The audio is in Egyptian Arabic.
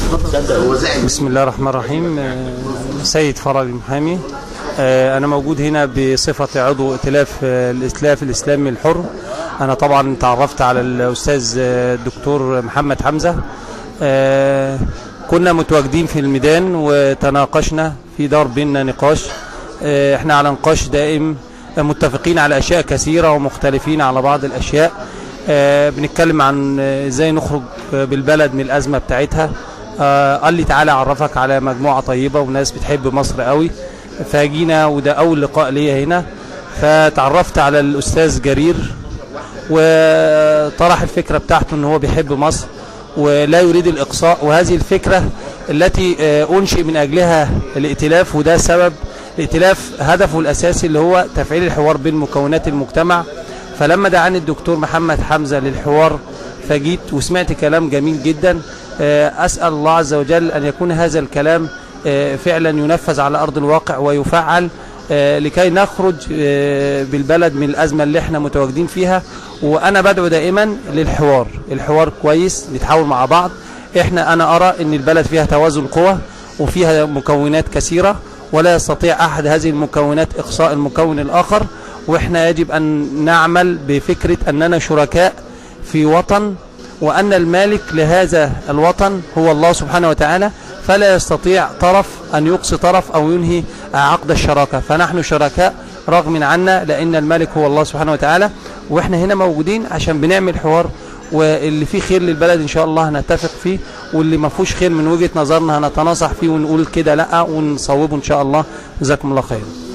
بسم الله الرحمن الرحيم آه، سيد فرج المحامي آه، أنا موجود هنا بصفة عضو ائتلاف آه، الإسلاف الإسلامي الحر أنا طبعا تعرفت على الأستاذ آه، الدكتور محمد حمزة آه، كنا متواجدين في الميدان وتناقشنا في دار بيننا نقاش آه، احنا على نقاش دائم آه، متفقين على أشياء كثيرة ومختلفين على بعض الأشياء آه، بنتكلم عن آه، ازاي نخرج آه، بالبلد من الأزمة بتاعتها آه، قال لي تعالى اعرفك على مجموعة طيبة وناس بتحب مصر قوي فجينا وده أول لقاء ليا هنا فتعرفت على الأستاذ جرير وطرح الفكرة بتاعته ان هو بيحب مصر ولا يريد الإقصاء وهذه الفكرة التي آه، أنشئ من أجلها الائتلاف وده سبب الائتلاف هدفه الأساسي اللي هو تفعيل الحوار بين مكونات المجتمع فلما دعاني الدكتور محمد حمزة للحوار فجيت وسمعت كلام جميل جدا آه، أسأل الله عز وجل أن يكون هذا الكلام آه، فعلا ينفذ على أرض الواقع ويفعل آه، لكي نخرج آه، بالبلد من الأزمة اللي احنا متواجدين فيها وأنا بدعو دائما للحوار الحوار كويس نتحاور مع بعض احنا أنا أرى أن البلد فيها توازن قوى وفيها مكونات كثيرة ولا يستطيع أحد هذه المكونات إقصاء المكون الآخر وإحنا يجب أن نعمل بفكرة أننا شركاء في وطن وأن المالك لهذا الوطن هو الله سبحانه وتعالى فلا يستطيع طرف أن يقصي طرف أو ينهي عقد الشراكة فنحن شركاء رغم عنا لأن المالك هو الله سبحانه وتعالى وإحنا هنا موجودين عشان بنعمل حوار واللي فيه خير للبلد ان شاء الله هنتفق فيه واللي ما فيهوش خير من وجهة نظرنا هنتناصح فيه ونقول كده لا ونصوبه ان شاء الله جزاكم الله خير